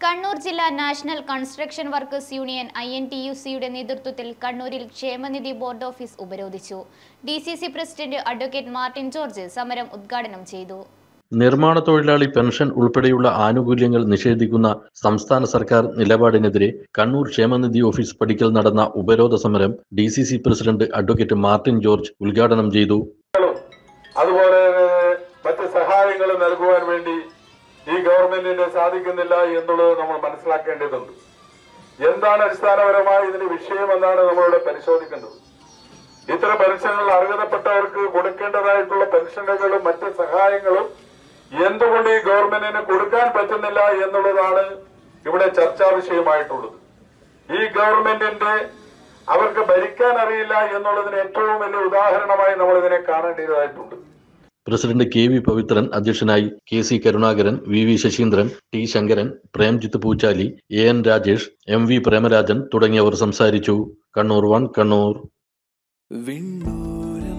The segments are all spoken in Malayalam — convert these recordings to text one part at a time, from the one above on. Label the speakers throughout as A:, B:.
A: കണ്ണൂർ ജില്ലാ national construction workers union I N T U സിയുടെ നേതൃത്വത്തിൽ കണ്ണൂരിൽ ക്ഷേമനിധി ബോർഡ് ഓഫീസ് ഉപരോധിച്ചു D C C president advocate Martin George സമരം ഉദ്ഘാടനം ചെയ്തു
B: നിർമ്മാണ തൊഴിലാളി പെൻഷൻ ഉൾപ്പെടെയുള്ള ആനുകൂല്യങ്ങൾ നിഷേധിക്കുന്ന സംസ്ഥാന സർക്കാർ നിലപാടിനെതിരെ കണ്ണൂർ ക്ഷേമനിധി ഓഫീസ് പടിക്കൽ നടന്ന ഉപരോധ സമരം D C C president advocate Martin George ഉദ്ഘാടനം ചെയ്തു
C: അതുപോലെ മറ്റ് സഹായങ്ങൾ നൽകുവാൻ വേണ്ടി ഈ ഗവൺമെന്റിന് സാധിക്കുന്നില്ല എന്നുള്ളത് നമ്മൾ മനസ്സിലാക്കേണ്ടതുണ്ട് എന്താണ് അടിസ്ഥാനപരമായി ഇതിന്റെ വിഷയം എന്നാണ് നമ്മളിവിടെ പരിശോധിക്കേണ്ടത് ഇത്തരം പെൻഷനുകൾ അർഹതപ്പെട്ടവർക്ക് കൊടുക്കേണ്ടതായിട്ടുള്ള പെൻഷനുകളും മറ്റ് സഹായങ്ങളും എന്തുകൊണ്ട് ഈ ഗവൺമെന്റിന് കൊടുക്കാൻ പറ്റുന്നില്ല എന്നുള്ളതാണ് ഇവിടെ ചർച്ചാ വിഷയമായിട്ടുള്ളത് ഈ ഗവൺമെന്റിന്റെ അവർക്ക് ഭരിക്കാൻ അറിയില്ല എന്നുള്ളതിന് ഏറ്റവും വലിയ ഉദാഹരണമായി നമ്മൾ ഇതിനെ കാണേണ്ടതായിട്ടുണ്ട്
B: പ്രസിഡന്റ് കെ വി പവിത്രൻ അധ്യക്ഷനായി K C Karunakaran V V Sasheendran T Sankaran Premjith Poochali A N Rajesh M V Premarajan തുടങ്ങിയവർ സംസാരിച്ചു കണ്ണൂർ വൺ കണ്ണൂർ
D: വിണ്ണൂരം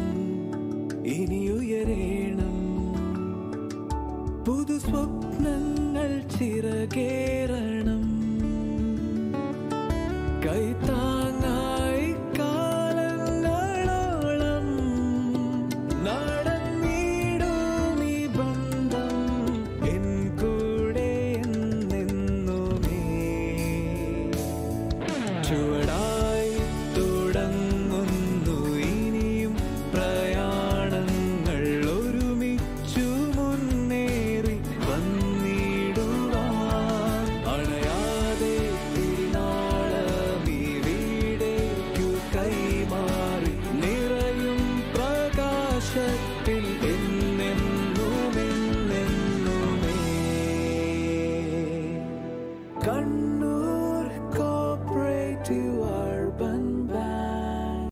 D: ഇനിയുയരേണം പുതു സ്വപ്നങ്ങൾ ചിറകേറണം കൈത്താങ്ങായി കാലങ്ങളോളം നടന്നിടും ഈ ബന്ധം എൻ കൂടെ എന്നെന്നുമേ ചുവടായി തുടങ്ങുന്നു ഇനിയും പ്രയാണങ്ങൾ ഒരുമിച്ചു മുന്നേറി വന്നിടുവാൻ അണയാതെ തിരുനാളമീ വീടേക്കു കൈമാറി നിറയും പ്രകാശത്തിൽ എന്നെന്നുമെന്നെന്നുമേ കണ്ണു